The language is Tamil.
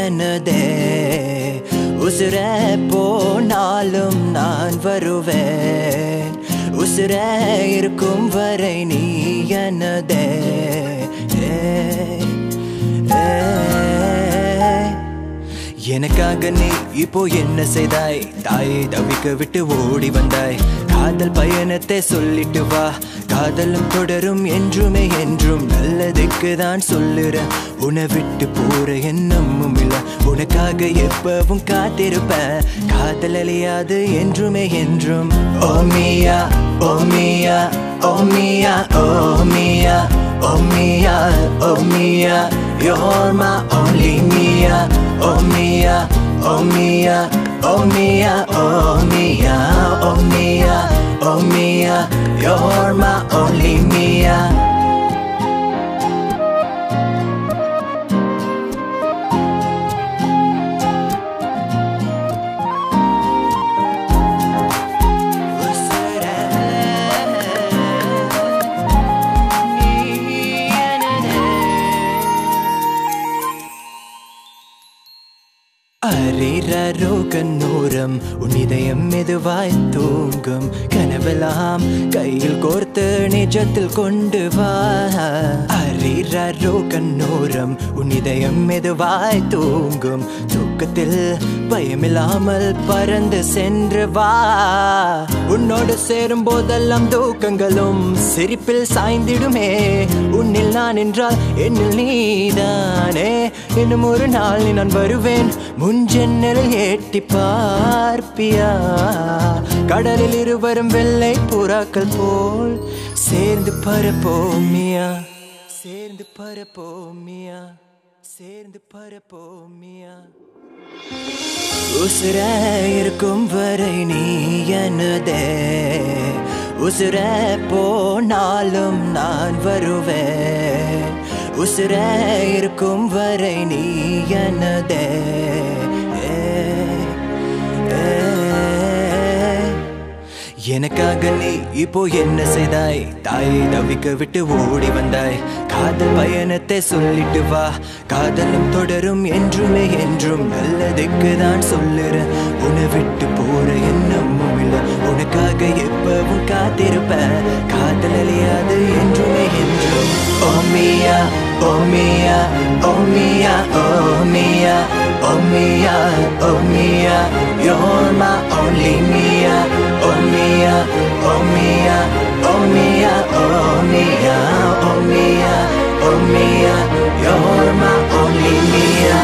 எனதே உசுர போனாலும் நான் வருவேன் உசுர இருக்கும் வரை நீ எனதே ஏய், ஏய். எனக்காக நீ இப்போ என்ன செய்தாய் தாயை தவிக்க விட்டு ஓடி வந்தாய் காதல் பயணத்தை சொல்லிட்டு வா காதலும் தொடரும் என்றுமே என்றும் நல்லதுக்கு தான் சொல்லுற உன்னை விட்டு போற எண்ணமும் இல்ல உனக்காக எப்பவும் காத்திருப்பேன் காதல் அழியாது என்றுமே என்றும் ஓமியா ஓமியா ஓமியா ஓமியா ஓமியா ஓமியா You're my only Mia, oh Mia, oh Mia, oh Mia, oh Mia, oh Mia, oh Mia, you're my only Mia. அரிரோ கண்ணூரம் உன் இதயம் மெதுவாய் தூங்கும் கனவெல்லாம் கையில் கோர்த்து நிஜத்தில் கொண்டு வா அரிரோ கண்ணூரம் உன் இதயம் மெதுவாய் தூங்கும் தூக்கத்தில் பயமில்லாமல் பறந்து சென்று வா உன்னோடு சேரும் போதெல்லாம் தூக்கங்களும் சிரிப்பில் சாய்ந்திடுமே உன்னில் நான் என்றால் என்னில் நீதானே இன்னும் ஒரு நாள் நான் வருவேன் முன்ஜென்னல் ஏட்டி பார்ப்பியா கடலில் இருவரும் வெள்ளை புறாக்கள் போல் சேர்ந்து பரப்போமியா சேர்ந்து பரப்போமியா சேர்ந்து பரப்போமியா உசுர இருக்கும் வரை நீ எனதே உசுர போனாலும் நான் வருவேன் உசுர இருக்கும் வரை நீ எனதே ஏய், ஏய். எனக்காக நீ இப்போ என்ன செய்தாய் தாயை தவிக்க விட்டு ஓடி வந்தாய் காதல் பயணத்தை சொல்லிட்டு வா காதலும் தொடரும் என்றுமே என்றும் நல்லதுக்கு தான் சொல்லுற உன்னை விட்டு போற எண்ணமும் இல்ல உனக்காக எப்பவும் காத்திருப்பேன் காதல் அழியாது என்றுமே என்றும் ஓமியா ஓமியா ஓமியா ஓமியா ஓமியா ஓமியா you're my only Mia oh Mia oh Mia oh Mia oh Mia oh Mia oh Mia you're my only Mia